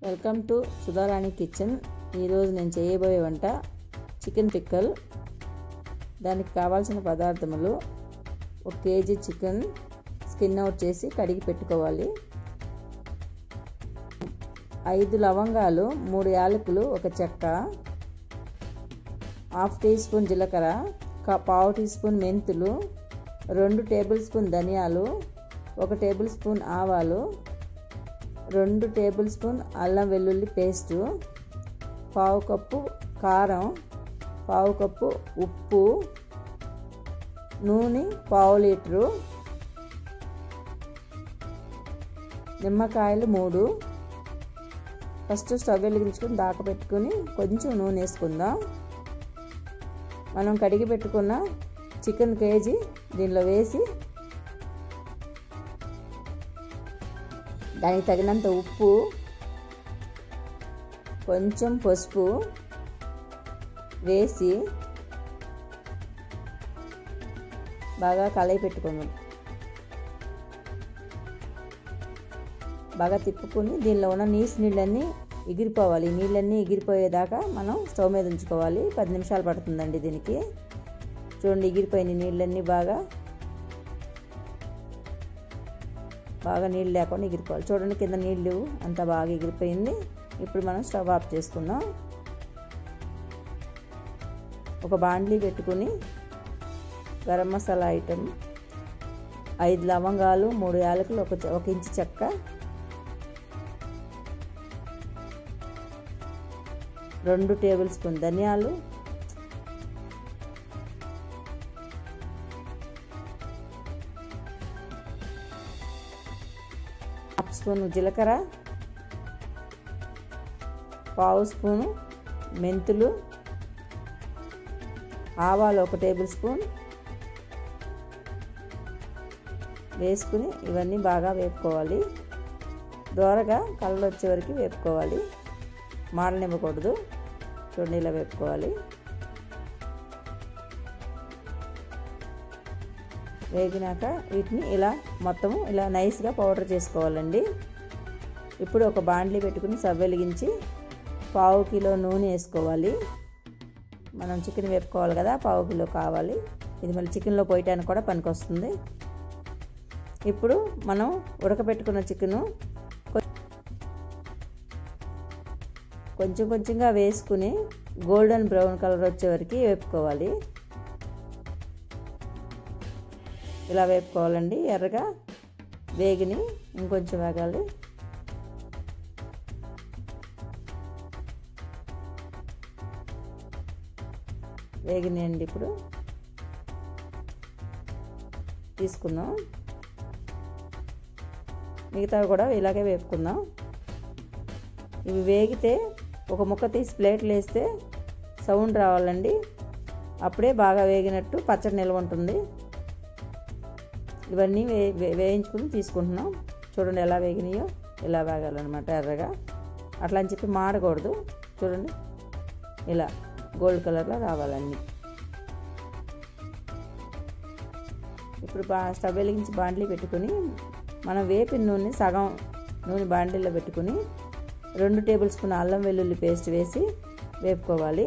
welcome to Sudharani kitchen ఈరోజు నేను చేయబోయే వంట చికెన్ పిక్కల్ దానికి కావాల్సిన పదార్థములు ఒక కేజీ చికెన్ స్కిన్ అవుట్ చేసి కడిగి పెట్టుకోవాలి ఐదు లవంగాలు మూడు యాలకులు ఒక చెక్క హాఫ్ టీ స్పూన్ జీలకర్ర పావు టీ స్పూన్ మెంతులు రెండు టేబుల్ స్పూన్ ధనియాలు ఒక టేబుల్ స్పూన్ ఆవాలు రెండు టేబుల్ స్పూన్ అల్లం వెల్లుల్లి పేస్టు పావు కప్పు కారం పావు కప్పు ఉప్పు నూనె పావు లీటరు నిమ్మకాయలు మూడు ఫస్ట్ స్టవ్ వెలిగించుకొని దాక పెట్టుకుని కొంచెం నూనె వేసుకుందాం మనం కడిగి పెట్టుకున్న చికెన్ కేజీ దీనిలో వేసి దానికి తగినంత ఉప్పు కొంచెం పసుపు వేసి బాగా కలయి పెట్టుకుందాం బాగా తిప్పుకొని దీనిలో ఉన్న నీసు నీళ్ళన్నీ ఎగిరిపోవాలి నీళ్ళన్నీ ఎగిరిపోయేదాకా మనం స్టవ్ మీద ఉంచుకోవాలి పది నిమిషాలు పడుతుందండి దీనికి చూడండి ఎగిరిపోయిన నీళ్ళన్నీ బాగా బాగా నీళ్ళు లేకుండా ఎగిరిపోవాలి చూడండి కింద నీళ్ళు అంతా బాగా ఎగిరిపోయింది ఇప్పుడు మనం స్టవ్ ఆఫ్ చేసుకుందాం ఒక బాండ్లీ పెట్టుకుని గరం మసాలా ఐటెం ఐదు లవంగాలు మూడు యాలకులు ఒక ఒక ఇంచు చెక్క రెండు టేబుల్ స్పూన్ ధనియాలు హాఫ్ స్పూన్ జీలకర్ర పావు స్పూను మెంతులు ఆవాలు ఒక టేబుల్ స్పూన్ వేసుకుని ఇవన్నీ బాగా వేపుకోవాలి దోరగా కలర్ వచ్చే వరకు వేపుకోవాలి మాడనివ్వకూడదు చూడండి ఇలా వేపుకోవాలి వేగినాక వీటిని ఇలా మొత్తము ఇలా నైస్గా పౌడర్ చేసుకోవాలండి ఇప్పుడు ఒక బాండ్లీ పెట్టుకుని సవ్ వెలిగించి పావు కిలో నూనె వేసుకోవాలి మనం చికెన్ వేపుకోవాలి కదా పావు కిలో కావాలి ఇది మళ్ళీ చికెన్లో పోయటానికి కూడా పనికొస్తుంది ఇప్పుడు మనం ఉడకబెట్టుకున్న చికెను కొంచెం కొంచెంగా వేసుకుని గోల్డెన్ బ్రౌన్ కలర్ వచ్చే వరకు వేపుకోవాలి ఇలా వేపుకోవాలండి ఎర్రగా వేగిని ఇంకొంచెం వేగాలి వేగినాయండి ఇప్పుడు తీసుకుందాం మిగతావి కూడా ఇలాగే వేపుకుందాం ఇవి వేగితే ఒక ముక్క తీసి ప్లేట్లు వేస్తే సౌండ్ రావాలండి అప్పుడే బాగా వేగినట్టు పచ్చడి నిల్వ ఉంటుంది ఇవన్నీ వే వేయించుకుని తీసుకుంటున్నాం చూడండి ఎలా వేగినాయో ఇలా వేగాలన్నమాట ఎర్రగా అట్లా అని చెప్పి మాడకూడదు చూడండి ఇలా గోల్డ్ కలర్లో రావాలన్నీ ఇప్పుడు బా స్టవ్ వెలిగించి బాండ్లీ పెట్టుకుని మనం వేపిన నూనె సగం నూనె బాండీలో పెట్టుకుని రెండు టేబుల్ స్పూన్ అల్లం వెల్లుల్లి పేస్ట్ వేసి వేపుకోవాలి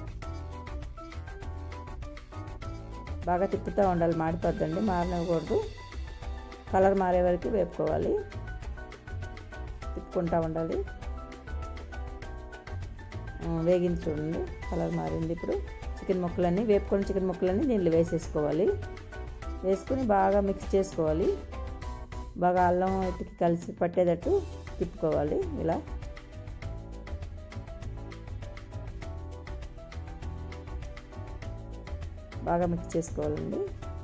బాగా తిప్పుతూ ఉండాలి మాడిపోద్దండి మారనివ్వకూడదు కలర్ మారే వరకు వేపుకోవాలి తిప్పుకుంటూ ఉండాలి వేగింది చూడండి కలర్ మారింది ఇప్పుడు చికెన్ ముక్కలన్నీ వేపుకొని చికెన్ ముక్కలన్నీ దీంట్లో వేసేసుకోవాలి వేసుకుని బాగా మిక్స్ చేసుకోవాలి బాగా అల్లం ఇటుకి కలిసి పట్టేటట్టు తిప్పుకోవాలి ఇలా బాగా మిక్స్ చేసుకోవాలండి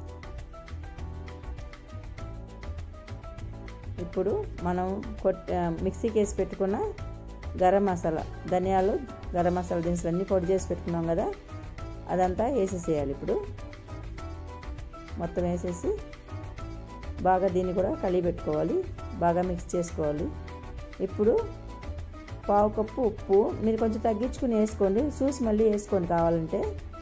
ఇప్పుడు మనం కొట్ మిక్సీకి వేసి పెట్టుకున్న గరం మసాలా ధనియాలు గరం మసాలా దినుసులు అన్నీ పొడి చేసి పెట్టుకున్నాం కదా అదంతా వేసేసేయాలి ఇప్పుడు మొత్తం వేసేసి బాగా దీన్ని కూడా కలిగి పెట్టుకోవాలి బాగా మిక్స్ చేసుకోవాలి ఇప్పుడు పావు కప్పు ఉప్పు మీరు కొంచెం తగ్గించుకుని వేసుకోండి చూసి మళ్ళీ వేసుకోండి కావాలంటే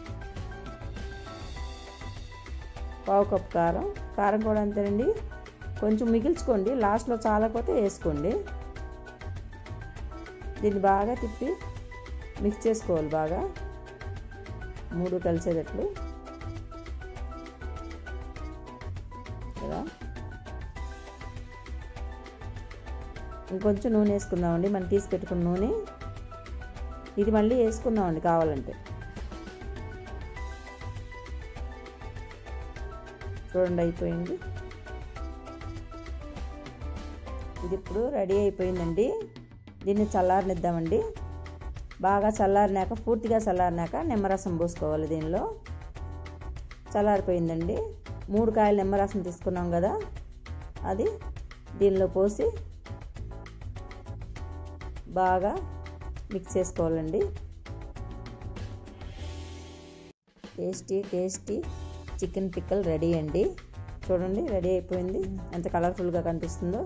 పావు కప్పు కారం కారం కూడా అంతేనండి కొంచెం మిగిల్చుకోండి లాస్ట్లో చాలకపోతే వేసుకోండి దీన్ని బాగా తిప్పి మిక్స్ చేసుకోవాలి బాగా మూడు కలిసేటట్లు కదా ఇంకొంచెం నూనె వేసుకుందామండి మనం తీసి పెట్టుకున్న నూనె ఇది మళ్ళీ వేసుకుందామండి కావాలంటే చూడండి అయిపోయింది ఇది ఇప్పుడు రెడీ అయిపోయిందండి దీన్ని చల్లారనిద్దామండి బాగా చల్లారినాక పూర్తిగా చల్లారినాక నిమ్మరసం పోసుకోవాలి దీనిలో చల్లారిపోయిందండి మూడు కాయలు నిమ్మరసం తీసుకున్నాం కదా అది దీనిలో పోసి బాగా మిక్స్ చేసుకోవాలండి tasty tasty chicken pickle ready అండి చూడండి రెడీ అయిపోయింది ఎంత కలర్ఫుల్గా కనిపిస్తుందో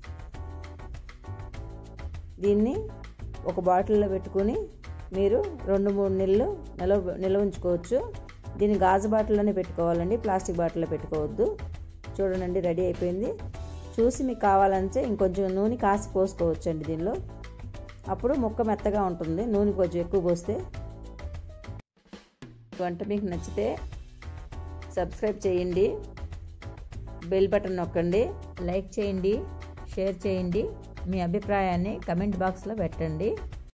దీన్ని ఒక బాటిల్లో పెట్టుకుని మీరు రెండు మూడు నెలలు నిల్వ నిల్వ ఉంచుకోవచ్చు దీన్ని గాజు బాటిల్లోనే పెట్టుకోవాలండి ప్లాస్టిక్ బాటిల్లో పెట్టుకోవద్దు చూడండి రెడీ అయిపోయింది చూసి మీకు కావాలంటే ఇంకొంచెం నూనె కాసి పోసుకోవచ్చు అండి దీనిలో అప్పుడు ముక్క మెత్తగా ఉంటుంది నూనె కొంచెం ఎక్కువ పోస్తే వంట మీకు నచ్చితే సబ్స్క్రైబ్ చేయండి బెల్ బటన్ నొక్కండి లైక్ చేయండి షేర్ చేయండి మీ అభిప్రాయాన్ని కమెంట్ బాక్స్లో పెట్టండి